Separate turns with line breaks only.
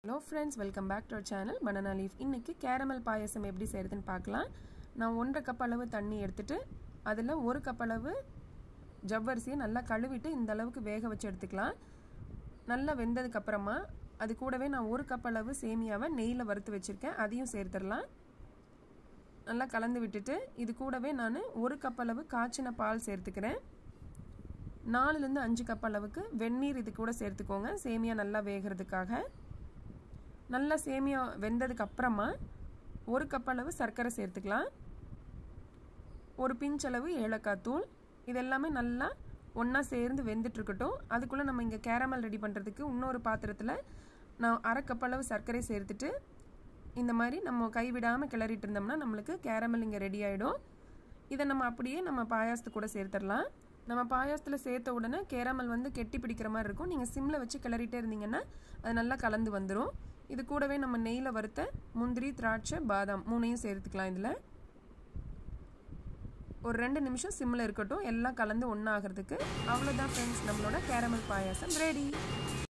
hello friends welcome back to our channel banana leaf இன்றைக்கி caramel payasam எப்படி செய்கிறதுன்னு பார்க்கலாம் நான் ஒன்றரை கப் அளவு தண்ணி எடுத்துட்டு அதில் ஒரு கப் அளவு ஜவ்வரிசியை நல்லா கழுவிட்டு இந்த அளவுக்கு வேக வச்சு எடுத்துக்கலாம் நல்லா வெந்ததுக்கப்புறமா அது கூடவே நான் ஒரு கப் அளவு சேமியாவை நெய்யில் வறுத்து வச்சுருக்கேன் அதையும் சேர்த்துடலாம் நல்லா கலந்து விட்டுட்டு இது கூடவே நான் ஒரு கப் அளவு காய்ச்சின பால் சேர்த்துக்கிறேன் நாலுலேருந்து அஞ்சு கப் அளவுக்கு வெந்நீர் இது கூட சேர்த்துக்கோங்க சேமியா நல்லா வேகிறதுக்காக நல்லா சேமியா வெந்ததுக்கு அப்புறமா ஒரு கப் அளவு சர்க்கரை சேர்த்துக்கலாம் ஒரு பிஞ்ச் அளவு ஏலக்காய் தூள் இது எல்லாமே நல்லா ஒன்றா சேர்ந்து வெந்துட்டுருக்கட்டும் அதுக்குள்ளே நம்ம இங்கே கேரமல் ரெடி பண்ணுறதுக்கு இன்னொரு பாத்திரத்தில் நான் அரை கப் அளவு சர்க்கரை சேர்த்துட்டு இந்த மாதிரி நம்ம கைவிடாமல் கிளறிட்டு இருந்தோம்னா நம்மளுக்கு கேரமல் இங்கே ரெடி ஆகிடும் இதை நம்ம அப்படியே நம்ம பாயாசத்து கூட சேர்த்துடலாம் நம்ம பாயாசத்தில் சேர்த்த உடனே கேரமல் வந்து கெட்டி பிடிக்கிற மாதிரி இருக்கும் நீங்கள் சிம்மில் வச்சு கிளறிட்டே இருந்தீங்கன்னா அது நல்லா கலந்து வந்துடும் இது கூடவே நம்ம நெய்யில் வறுத்த முந்திரி திராட்சை பாதாம் மூணையும் சேர்த்துக்கலாம் இதில் ஒரு ரெண்டு நிமிஷம் சிம்மில் இருக்கட்டும் எல்லாம் கலந்து ஒன்றாகிறதுக்கு அவ்வளோதான் ஃப்ரெண்ட்ஸ் நம்மளோட கேரமல் பாயாசம் ரெடி